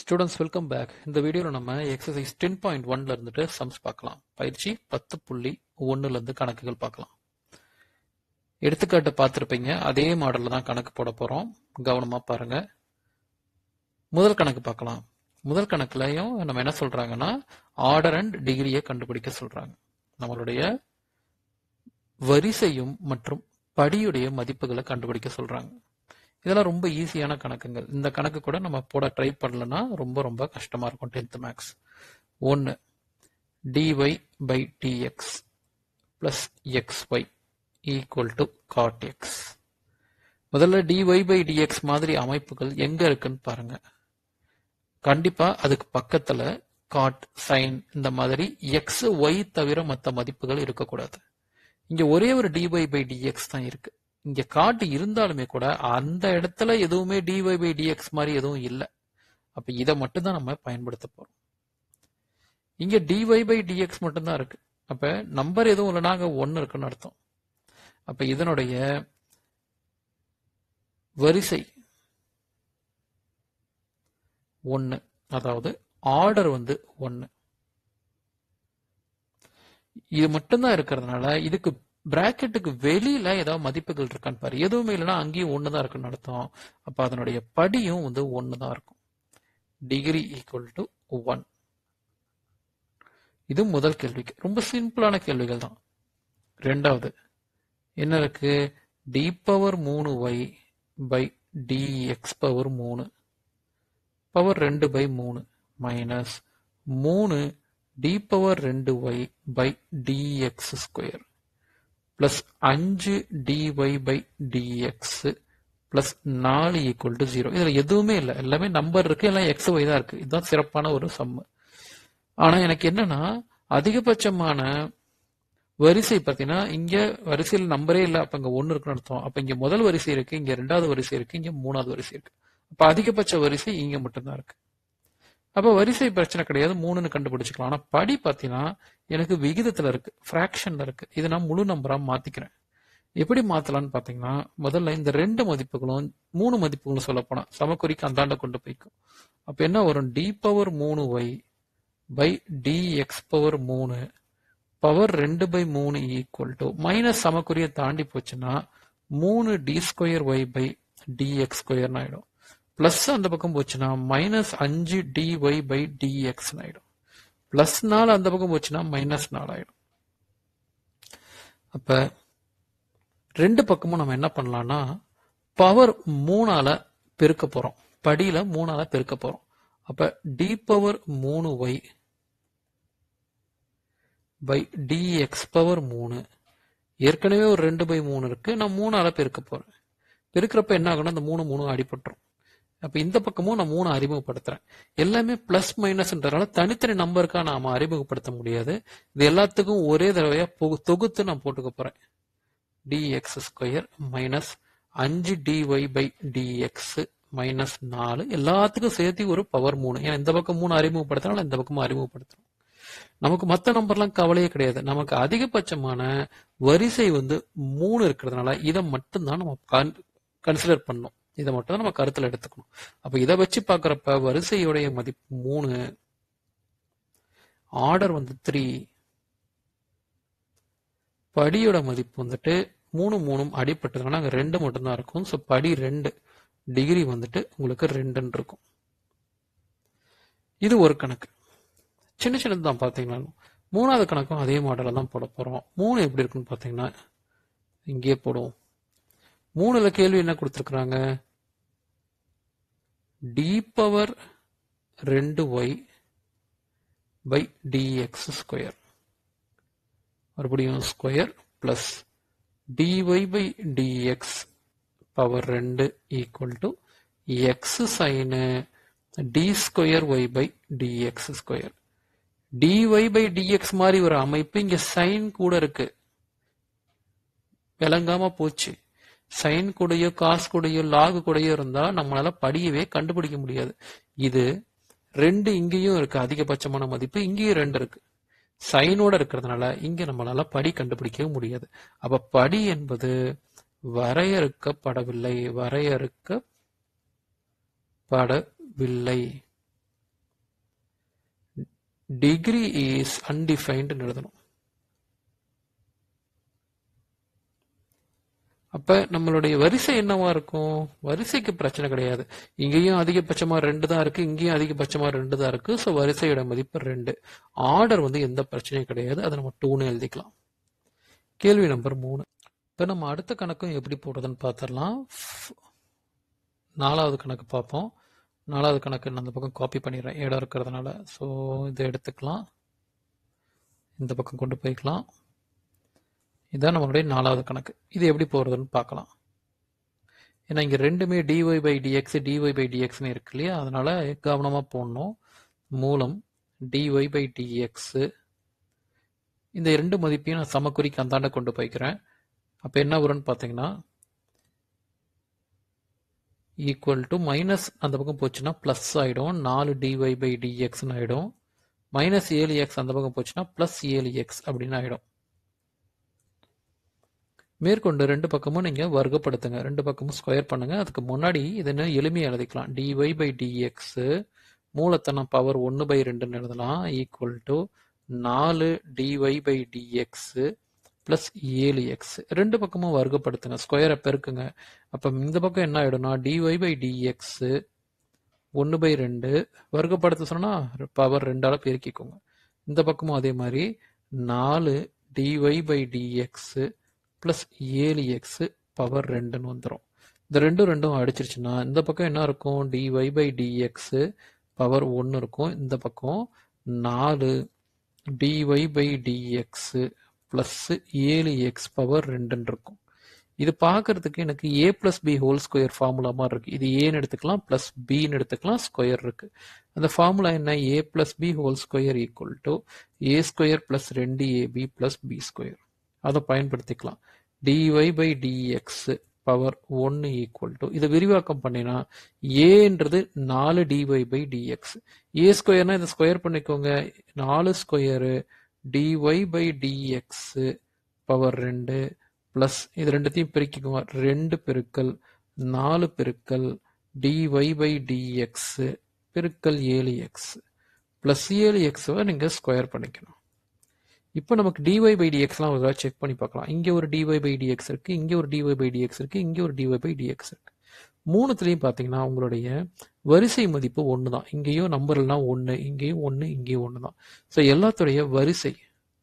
students welcome back இந்த வீடியோவில் நம்ம எக்ஸசைஸ் டென் பாயிண்ட் ஒன்ல இருந்துட்டு சம்ஸ் பார்க்கலாம் பயிற்சி பத்து புள்ளி ஒன்னுல இருந்து கணக்குகள் பார்க்கலாம் எடுத்துக்காட்டு பார்த்துருப்பீங்க அதே மாடல்ல தான் கணக்கு போட போறோம் கவனமா பாருங்க முதல் கணக்கு பார்க்கலாம் முதல் கணக்குலயும் நம்ம என்ன சொல்றாங்கன்னா ஆர்டர் அண்ட் டிகிரியை கண்டுபிடிக்க சொல்றாங்க நம்மளுடைய வரிசையும் மற்றும் படியுடைய மதிப்புகளை கண்டுபிடிக்க சொல்றாங்க இதெல்லாம் ரொம்ப ஈஸியான கணக்குங்கள் இந்த கணக்கு கூட நம்ம போட ட்ரை பண்ணலன்னா ரொம்ப ரொம்ப கஷ்டமா இருக்கும் டென்த் மேக்ஸ் ஒன்று dy by dx plus x y equal to cot x முதல்ல டிஒய் பை டிஎக்ஸ் மாதிரி அமைப்புகள் எங்க இருக்குன்னு பாருங்க கண்டிப்பா அதுக்கு பக்கத்துல காட் சைன் இந்த மாதிரி எக்ஸ் ஒய் தவிர மற்ற மதிப்புகள் இருக்கக்கூடாது இங்க ஒரே ஒரு டிஒய் பை டிஎக்ஸ் தான் இருக்கு இங்க காட்டு இருந்தாலுமே கூட அந்த இடத்துல எதுவுமே டிஒய் பை டிஎக்ஸ் மாதிரி எதுவும் இல்லை அப்ப இதை மட்டும் தான் நம்ம பயன்படுத்த போறோம் இங்க டிஒய் பை டிஎக்ஸ் மட்டும்தான் இருக்கு அப்ப நம்பர் எதுவும் இல்லைனா அங்க ஒன்னு இருக்குன்னு அர்த்தம் அப்ப இதனுடைய வரிசை ஒன்னு அதாவது ஆர்டர் வந்து ஒன்னு இது மட்டும்தான் இருக்கிறதுனால இதுக்கு பிராக்கெட்டுக்கு வெளியில ஏதாவது மதிப்புகள் இருக்கான்னு பாரு எதுவுமே இல்லைன்னா அங்கேயும் ஒண்ணுதான் இருக்குன்னு அர்த்தம் அப்ப அதனுடைய படியும் வந்து ஒண்ணுதான் இருக்கும் டிகிரி ஈக்குவல் டு ஒன் இது முதல் கேள்விக்கு ரொம்ப சிம்பிளான கேள்விகள் தான் ரெண்டாவது என்ன இருக்கு டி பவர் மூணு y by d x power மூணு பவர் ரெண்டு பை மூணு மைனஸ் மூணு டி பவர் ரெண்டு y by dx square plus அஞ்சு டிஒய் பை டிஎக்ஸ் பிளஸ் நாலு ஈக்குவல் டு ஜீரோ இதுல எதுவுமே இல்லை எல்லாமே நம்பர் இருக்கு எல்லாம் எக்ஸ் ஒய் தான் இருக்கு இதுதான் சிறப்பான ஒரு சம்மு ஆனா எனக்கு என்னன்னா அதிகபட்சமான வரிசை பார்த்தீங்கன்னா இங்க வரிசையில் நம்பரே இல்லை அப்ப இங்க ஒன்னு இருக்குன்னு அர்த்தம் அப்ப இங்க முதல் வரிசை இருக்கு இங்க ரெண்டாவது வரிசை இருக்கு இங்க மூணாவது வரிசை இருக்கு அப்ப அதிகபட்ச வரிசை இங்க மட்டும்தான் இருக்கு அப்ப வரிசை பிரச்சனை கிடையாது மூணுன்னு கண்டுபிடிச்சுக்கலாம் ஆனா படி பாத்தீங்கன்னா எனக்கு விகிதத்துல இருக்கு ஃபிராக்ஷன்ல இருக்கு இதை நான் முழு நம்பரா மாத்திக்கிறேன் எப்படி மாத்தலாம்னு பாத்தீங்கன்னா முதல்ல இந்த ரெண்டு மதிப்புகளும் மூணு மதிப்புகளும் சொல்ல போனா சமக்குறிக்கு அந்தாண்ட கொண்டு போய்க்கும் அப்ப என்ன வரும் டி பவர் மூணு y by d x power மூணு பவர் ரெண்டு பை மூணு ஈக்குவல் டு மைனஸ் சமக்குறியை தாண்டி போச்சுன்னா மூணு d square y by d x ஸ்கொயர்னு ஆயிடும் பிளஸ் அந்த பக்கம் போச்சுன்னா மைனஸ் அஞ்சு டி ஒய் பை டிஎக்ஸ் ஆயிடும் பிளஸ் நாலு அந்த பக்கம் போச்சுன்னா மைனஸ் நாலு ஆயிடும் அப்ப ரெண்டு பக்கமும் நம்ம என்ன பண்ணலாம்னா பவர் மூணால பெருக்க போறோம் படியில மூணால பெருக்க போறோம் அப்ப டி பவர் மூணு ஒய் பை டிஎக்ஸ் பவர் மூணு ஏற்கனவே ஒரு ரெண்டு பை மூணு இருக்கு நான் மூணால பெருக்க போறேன் பெருக்கிறப்ப என்ன ஆகும்னா அந்த மூணு மூணு அடிபட்டுரும் அப்ப இந்த பக்கமும் நான் மூணு அறிமுகப்படுத்துறேன் எல்லாமே பிளஸ் மைனஸ்ன்றதுனால தனித்தனி நம்பருக்கா நாம அறிமுகப்படுத்த முடியாது இது எல்லாத்துக்கும் ஒரே தடவையா தொகுத்து நான் போட்டுக்க போறேன் டிஎக்ஸ் ஸ்கொயர் மைனஸ் அஞ்சு டிஒய் பை டிஎக்ஸ் மைனஸ் நாலு எல்லாத்துக்கும் சேர்த்து ஒரு பவர் மூணு ஏன்னா இந்த பக்கம் மூணு அறிமுகப்படுத்தினால இந்த பக்கமும் அறிமுகப்படுத்தணும் நமக்கு மற்ற நம்பர்லாம் கவலையே கிடையாது நமக்கு அதிகபட்சமான வரிசை வந்து மூணு இருக்கிறதுனால இதை மட்டும்தான் நம்ம கன்சிடர் பண்ணணும் இதை மட்டும் தான் நம்ம கருத்துல எடுத்துக்கணும் அப்ப இதை வச்சு பாக்குறப்ப வரிசையுடைய மதிப்பு மூணு ஆர்டர் வந்து த்ரீ படியோட மதிப்பு வந்துட்டு மூணு மூணும் அடிப்பட்டதுனால அங்க ரெண்டு மட்டும்தான் இருக்கும் ஸோ படி ரெண்டு டிகிரி வந்துட்டு உங்களுக்கு ரெண்டுன்னு இருக்கும் இது ஒரு கணக்கு சின்ன சின்னது தான் பாத்தீங்கன்னா மூணாவது கணக்கும் அதே மாடல தான் போட போறோம் மூணு எப்படி இருக்குன்னு பாத்தீங்கன்னா இங்கேயே போடுவோம் மூணுல கேள்வி என்ன கொடுத்துருக்குறாங்க டி பவர் ரெண்டு ஒய் பை டிஎக்ஸ் ஸ்கொயர் மறுபடியும் square plus dy by dx power ரெண்டு equal to x sine d square y by dx square dy by dx மாதிரி ஒரு அமைப்பு இங்க சைன் கூட இருக்கு விளங்காம போச்சு சைன் கூடயோ காசு கூடயோ லாகு கூடயோ இருந்தா நம்மளால படியவே கண்டுபிடிக்க முடியாது இது ரெண்டு இங்கேயும் இருக்கு அதிகபட்சமான மதிப்பு இங்கேயும் ரெண்டு இருக்கு சைனோட இருக்கிறதுனால இங்க நம்மளால படி கண்டுபிடிக்கவே முடியாது அப்ப படி என்பது வரையறுக்கப்படவில்லை வரையறுக்கப்படவில்லை டிகிரி இஸ் அன்டிஃபைன்டு எழுதணும் அப்ப நம்மளுடைய வரிசை என்னவா இருக்கும் வரிசைக்கு பிரச்சனை கிடையாது இங்கேயும் அதிகபட்சமா ரெண்டு தான் இருக்கு இங்கேயும் அதிகபட்சமா ரெண்டு தான் இருக்கு ஸோ வரிசையோட மதிப்பு ரெண்டு ஆர்டர் வந்து எந்த பிரச்சனையும் கிடையாது அதை நம்ம டூன்னு எழுதிக்கலாம் கேள்வி நம்பர் மூணு இப்போ நம்ம அடுத்த கணக்கும் எப்படி போடுறதுன்னு பார்த்துடலாம் நாலாவது கணக்கு பார்ப்போம் நாலாவது கணக்கு நான் அந்த பக்கம் காப்பி பண்ணிடுறேன் இடம் இருக்கிறதுனால ஸோ இதை எடுத்துக்கலாம் இந்த பக்கம் கொண்டு போய்க்கலாம் இதுதான் நம்மளுடைய நாலாவது கணக்கு இது எப்படி போகிறதுன்னு பார்க்கலாம் ஏன்னா இங்கே ரெண்டுமே dy by dx dy by டிஎக்ஸ்னு இருக்கு இல்லையா அதனால கவனமாக போடணும் மூலம் டிஒய் பை டிஎக்ஸு இந்த இரண்டு மதிப்பையும் நான் சமக்குறிக்கு அந்தாண்ட கொண்டு போய்க்கிறேன் அப்போ என்ன வரும்னு பார்த்தீங்கன்னா ஈக்குவல் டு மைனஸ் அந்த பக்கம் போச்சுன்னா ப்ளஸ் ஆகிடும் நாலு டிஒய் பை டிஎக்ஸ்னு ஆகிடும் மைனஸ் ஏழு எக்ஸ் அந்த பக்கம் போச்சுன்னா ப்ளஸ் ஏழு எக்ஸ் அப்படின்னு ஆகிடும் மேற்கொண்டு ரெண்டு பக்கமும் நீங்கள் வர்க்கப்படுத்துங்க ரெண்டு பக்கமும் ஸ்கொயர் பண்ணுங்க அதுக்கு முன்னாடி இதை இன்னும் எளிமையாக எழுதிக்கலாம் டிஒய் பை டிஎக்ஸ் மூலத்தை நான் பவர் ஒன்று பை ரெண்டுன்னு எழுதலாம் ஈக்குவல் டு நாலு டிஒய் பை டிஎக்ஸ் ப்ளஸ் ஏழு எக்ஸ் ரெண்டு பக்கமும் வர்க்கப்படுத்துங்க ஸ்கொயரை பெருக்குங்க அப்போ இந்த பக்கம் என்ன ஆகிடும்னா டிஒய் பை டிஎக்ஸ் ஒன்று பை ரெண்டு வர்க்கப்படுத்த சொன்னால் பவர் ரெண்டால் பெருக்கிக்கோங்க இந்த பக்கமும் அதே மாதிரி நாலு டிஒய் பை டிஎக்ஸ் ப்ளஸ் ஏழு எக்ஸ் பவர் ரெண்டுன்னு வந்துடும் இந்த ரெண்டும் ரெண்டும் அடிச்சிருச்சுன்னா இந்த பக்கம் என்ன இருக்கும் டிஒய் பை டிஎக்ஸ் பவர் ஒன்று இருக்கும் இந்த பக்கம் நாலு டிஒய் பை டிஎக்ஸ் ப்ளஸ் ஏழு எக்ஸ் பவர் ரெண்டுன்னு இருக்கும் இது பார்க்கறதுக்கு எனக்கு A plus B whole square formula மாதிரி இருக்கு இது ஏன்னு எடுத்துக்கலாம் பிளஸ் பின்னு எடுத்துக்கலாம் ஸ்கொயர் இருக்கு அந்த ஃபார்முலா என்ன A plus B whole square equal to A square plus ரெண்டு ஏபி பிளஸ் பி ஸ்கொயர் அதை பயன்படுத்திக்கலாம் டிஒய் பை டிஎக்ஸ் பவர் ஒன்று ஈக்குவல் டு இதை விரிவாக்கம் பண்ணினா ஏன்றது நாலு டிஒய் பை டிஎக்ஸ் ஏ ஸ்கொயர்னா இதை ஸ்கொயர் பண்ணிக்கோங்க நாலு square dy by dx power ரெண்டு ப்ளஸ் இது ரெண்டுத்தையும் பெருக்கிக்கோங்க ரெண்டு பெருக்கல் நாலு பெருக்கல் டிஒய் பை டிஎக்ஸ் பெருக்கல் ஏழு எக்ஸ் ப்ளஸ் ஏழு எக்ஸை நீங்கள் ஸ்கொயர் பண்ணிக்கணும் இப்போ நமக்கு டிஒய் பை டிஎக்ஸ்லாம் ஒரு செக் பண்ணி பார்க்கலாம் இங்கே ஒரு டிஒய் பை டிஎக்ஸ் இருக்குது இங்கே ஒரு டிஒய் பை டிஎக்ஸ் இருக்குது இங்கே ஒரு டிஒய் பை டிஎக்ஸ் இருக்குது மூணுத்துலேயும் பார்த்தீங்கன்னா உங்களுடைய வரிசை மதிப்பு ஒன்று தான் இங்கேயும் நம்பர்லாம் ஒன்று இங்கேயும் ஒன்று இங்கேயும் ஒன்று தான் ஸோ எல்லாத்துடைய வரிசை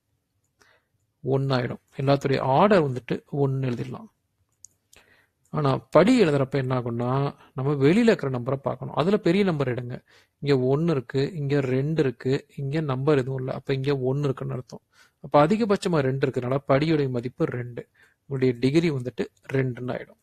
ஒன்றாயிடும் எல்லாத்துடைய ஆர்டர் வந்துட்டு ஒன்று எழுதிடலாம் ஆனால் படி எழுதுறப்ப என்ன ஆகும்னா நம்ம வெளியில் இருக்கிற நம்பரை பார்க்கணும் அதில் பெரிய நம்பர் எடுங்க இங்கே ஒன்று இருக்குது இங்கே ரெண்டு இருக்குது இங்கே நம்பர் எதுவும் இல்லை அப்போ இங்கே ஒன்று இருக்குன்னு அர்த்தம் அப்போ அதிகபட்சமாக ரெண்டு இருக்கிறனால படியுடைய மதிப்பு ரெண்டு உங்களுடைய டிகிரி வந்துட்டு ரெண்டுன்னு ஆகிடும்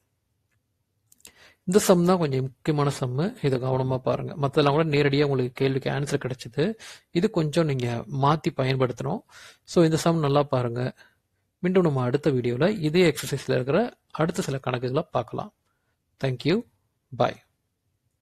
இந்த சம் தான் கொஞ்சம் முக்கியமான சம்மு இதை கவனமாக பாருங்கள் மற்றதெல்லாம் கூட நேரடியாக உங்களுக்கு கேள்விக்கு ஆன்சர் கிடைச்சிது இது கொஞ்சம் நீங்கள் மாற்றி பயன்படுத்தணும் ஸோ இந்த சம் நல்லா பாருங்கள் மீண்டும் நம்ம அடுத்த வீடியோவில் இதே எக்ஸசைஸில் இருக்கிற அடுத்த சில கணக்குகளை பார்க்கலாம் தேங்க்யூ பாய்